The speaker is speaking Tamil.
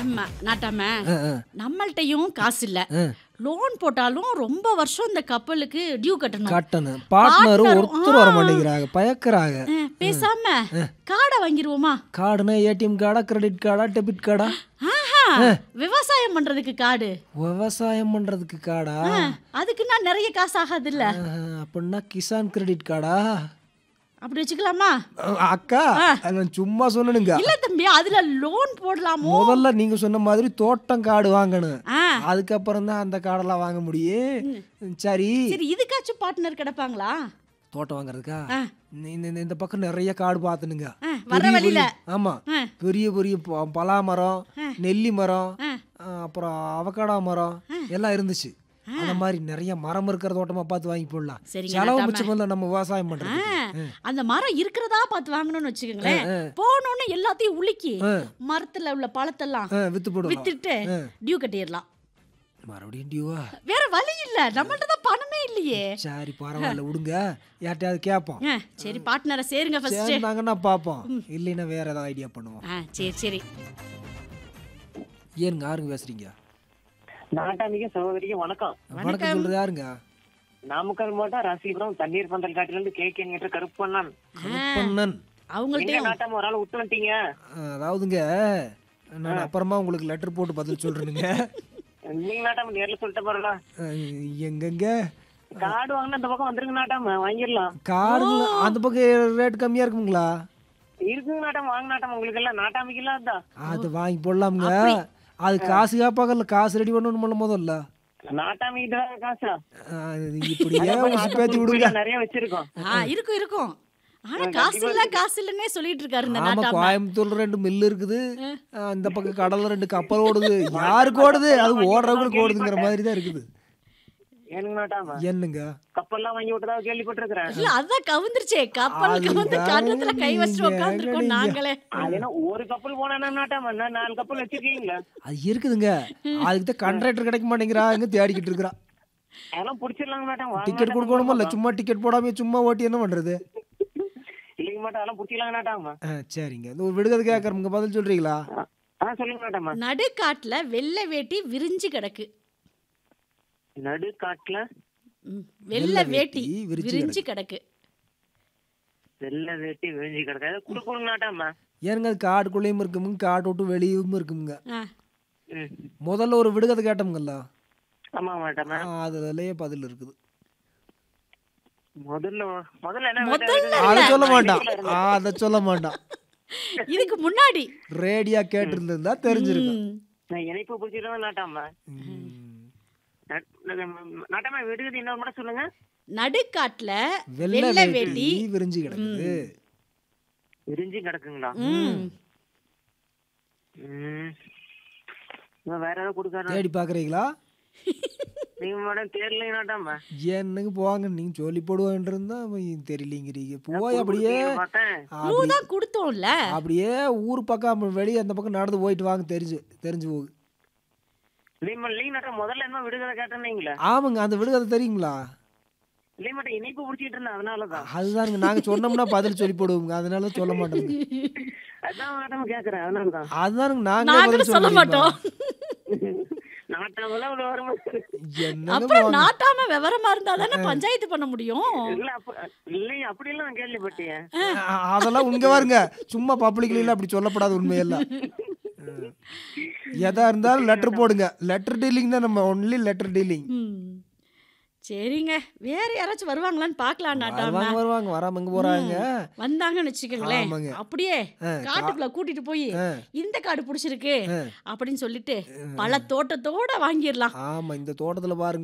ஆமா நாட்டாம ஆ, ஆ, நம்மள்ட்டயும் காசு இல்ல ஆ. லோன் போட்டாலும் ரொம்ப வருஷம் இந்த கப்பலுக்கு டியூ கட்டணும் கட்டணும் பார்ட்னரும் Partner, ஒருத்தர் வர ஆ. மாட்டேங்கிறாங்க பயக்கிறாங்க ஆ, பேசாம காடை வாங்கிருவோமா கார்டுனா ஏடிஎம் கார்டா கிரெடிட் கார்டா டெபிட் கார்டா ஆஹா விவசாயம் பண்றதுக்கு காடு விவசாயம் பண்றதுக்கு கார்டா ஆ, அதுக்குன்னா நிறைய காசு ஆகாது இல்ல ஆஹா, அப்படின்னா கிசான் கிரெடிட் கார்டா அப்படி வச்சுக்கலாமா அஹ், அக்கா அது நான் சும்மா சொன்னனுங்க இல்ல தம்பி அதுல லோன் போடலாமோ முதல்ல நீங்க சொன்ன மாதிரி தோட்டம் கார்டு வாங்கணும் ஆ, அதுக்கப்புறம் தான் அந்த கார்டெல்லாம் வாங்க முடியும் சரி சரி இதுக்காச்சும் பார்ட்னர் கிடைப்பாங்களா தோட்டம் வாங்குறதுக்கா ஆ. இந்த- இந்த- இந்த- இந்த பக்கம் நிறைய காடு பார்த்துனுங்க ஆ, வர பெரிய வழியில பெரிய- ஆமா ஆ. பெரிய பெரிய ப- பலா மரம் நெல்லி மரம் ஆ. ஆ, அப்புறம் அவக்காடா மரம் எல்லாம் இருந்துச்சு அந்த மாதிரி நிறைய மரம் இருக்கிற தோட்டமா பார்த்து வாங்கி போடலாம் சரிங்க, செலவு நாட்டாம. மிச்சம் இல்ல நம்ம விவசாயம் பண்றது ஆ, அந்த மரம் இருக்கிறதா பார்த்து வாங்கணும்னு வச்சுக்கோங்களேன் போனோன்னு எல்லாத்தையும் உலுக்கி மரத்துல உள்ள பழத்தெல்லாம் வித்து போடலாம் வித்துட்டு டியூ கட்டிடலாம் மறுபடியும் டியூவா வேற வழி இல்ல நம்மள்ட்ட தான் பணமே இல்லையே சரி பரவாயில்ல விடுங்க யார்ட்டையாவது கேட்போம் ஆ, சரி பார்ட்னரை சேருங்க ஃபர்ஸ்ட் சேர்ந்தாங்கன்னா பார்ப்போம் இல்லைன்னா வேற ஏதாவது ஐடியா பண்ணுவோம் ஆ சரி சரி ஏனுங்க யாருங்க பேசுறீங்க நாட்டாமிக்க சகோதரிக்கு வணக்கம் வணக்கம் சொல்றது யாருங்க நாமக்கல் மாவட்டம் ராசிபுரம் தண்ணீர் பந்தல் காட்டில இருந்து கே கேங்கிட்ட கருப்பண்ணன் கருப்பண்ணன் எங்க அவங்கள்ட்டயும் நாட்டாம ஒரு ஆள் விட்டு வந்துட்டீங்க ஆ, அதாவதுங்க நான் அப்புறமா உங்களுக்கு லெட்டர் போட்டு பதில் சொல்றேனுங்க நீங்க நாட்டாம நேர்ல சொல்லிட்ட பாருடா ஆ, எங்கெங்க காடு வாங்கினா இந்த பக்கம் வந்துருங்க நாட்டாம வாங்கிடலாம் காடுங்க அந்த பக்கம் ரேட் கம்மியா இருக்குங்களா இருக்குங்க நாட்டாம வாங்க நாட்டாம உங்களுக்கு எல்லாம் நாட்டாமிக்கு எல்லாம் அதான் அது வாங்கி போடலாமுங்க அது காசு கேட்பாங்கல்ல காசு ரெடி பண்ணணும் முதல்ல நாட்டாமிக்கு தான் காசா ஆ, இது இப்படியே உசி பேத்தி விடுங்க நிறைய வச்சிருக்கோம் ஆ இருக்கும் இருக்கும் ஆனா காசு இல்ல காசு இல்லன்னே சொல்லிட்டு இருக்காரு இந்த ஆமா நாட்டாம கோயம்புத்தூர்ல ரெண்டு மில்லு இருக்குது ஆ, இந்த பக்கம் கடல்ல ரெண்டு கப்பல் ஓடுது யாருக்கு ஓடுது அது ஓடுறவங்களுக்கு ஓடுதுங்கிற மாதிரி தான் இருக்குது ஏனுங்க நாட்டாம என்னங்க கப்பல்லாம் வாங்கி விட்டதா கேள்விப்பட்டிருக்கிறேன் இல்ல அதான் கவுந்துருச்சே கப்பலுக்கு வந்து அதுதாங்க கட்டத்துல கை வச்சுட்டு நீங்க உட்காந்துருக்கோம் நீங்க. நாங்களே அது என்ன ஒரு கப்பல் போனா நாட்டாம என்ன நாலு கப்பல் வச்சிருக்கீங்களா அது இருக்குதுங்க அதுக்கு தான் கண்ட்ராக்டர் கிடைக்க மாட்டேங்கிறா இங்க தேடிக்கிட்டு இருக்கிறா அதெல்லாம் புடிச்சிடலாங்க நாட்டாம வாங்க டிக்கெட் நாட்டாம. கொடுக்கணுமா இல்ல சும்மா டிக்கெட் போடாம சும்மா ஓட்டி என்ன பண்றது இல்லைங்க மாட்டா அதெல்லாம் புடிச்சிடலாங்க நாட்டாம ஆ, சரிங்க இந்த ஒரு விடுகதை கேட்கறவங்க பதில் சொல்றீங்களா ஆ சொல்லுங்க நாட்டாம நடுக்காட்டுல வெள்ளை வேட்டி விரிஞ்சு கிடக்கு நடு காட்டுல ம், வெள்ளை வேட்டி வேட்டி விரிச்சு விரிஞ்சு கிடக்கு வெள்ளை வேட்டி விழிஞ்சு கிடக்காது குடுக்கணும் நாட்டாம ஏனுங்க அது காட்டுக்குள்ளேயும் இருக்குமுங்க காட்டு விட்டு வெளியும் இருக்குமுங்க ஆ, ம் முதல்ல ஒரு விடுகதை கேட்டோம்கல்ல ஆமா மாட்டாம ஆ, அதுலயே பதில் இருக்குது முதல்ல முதல்ல என்ன முதல்ல அதை சொல்ல மாட்டான் ஆ, அதை சொல்ல மாட்டான் இதுக்கு முன்னாடி ரேடியா கேட்டிருந்தா தெரிஞ்சிருக்கும் ம், நான் இணைப்பு பிடிச்சிட்டு நாட்டாம ம். நாட்டாம விடுகிறது இன்னொரு மட்டும் சொல்லுங்க நடுக்காட்டுல வெள்ளை வெள்ளை வேட்டி வேட்டி விரிஞ்சு கிடக்குது விரிஞ்சு கிடக்குங்களா ம், ம் இன்னும் வேற ஏதாவது கொடுக்காரு தேடி பாக்குறீங்களா நீங்க மேடம் தெரியல நாட்டாம என்னங்க போவாங்க நீங்க சொல்லி போடுவான்றிருந்தா தெரியலங்கிறீங்க போய் அப்படியே பார்த்தேன் clue அப்படி- தான் கொடுத்தோம்ல அப்படியே ஊர் பக்கம் வெளியே அந்த பக்கம் நடந்து போயிட்டு வாங்க தெரிஞ்சு தெரிஞ்சு போகுது நீங்க லீ நாட்டம் முதல்ல என்ன விடுதலை கேட்டீங்களா ஆமாங்க அந்த விடுகதை தெரியுங்களா இல்ல மாட்டேன் இணைப்பு பிடிச்சிட்டு இருந்தேன் அதனாலதான் அதுதானுங்க நாங்க சொன்னோம்னா பதில் சொல்லி போடுவோங்க அதனால சொல்ல மாட்டோங்க அதான் மேடம் கேக்குறேன் அதனாலதான் அதுதானுங்க நாங்க நாங்களும் பதில் சொல்ல சொல்ல மாட்டோம் நாட்டாமெல்லாம் ஒரு வரும் என்னங்க அப்புறம் நாட்டாம விவரமா இருந்தா தானே பஞ்சாயத்து பண்ண முடியும் இல்ல அப்ப இல்லையே அப்படி எல்லாம் நான் கேள்விப்பட்டேன் அ- அதெல்லாம் உங்க பாருங்க சும்மா பப்ளிக்ல அப்படி சொல்லப்படாத உண்மையெல்லாம் ம். எதா இருந்தாலும் லெட்டர் போடுங்க லெட்டர் டீலிங் தான் நம்ம ஒன்லி லெட்டர் டீலிங் ம். சரிங்க வேற யாராச்சும் வருவாங்களான்னு பார்க்கலாம் நாட்டாம வருவாங்க வருவாங்க வராம எங்க போறாங்க வந்தாங்கன்னு வச்சுக்கோங்களேன் ஆமாங்க. அப்படியே ஆ, காட்டுக்குள்ள கூட்டிட்டு போய் ஆ. இந்த காடு பிடிச்சிருக்கு ஆ. அப்படின்னு சொல்லிட்டு பல தோட்டத்தோட வாங்கிடலாம் ஆமா இந்த தோட்டத்துல பாருங்க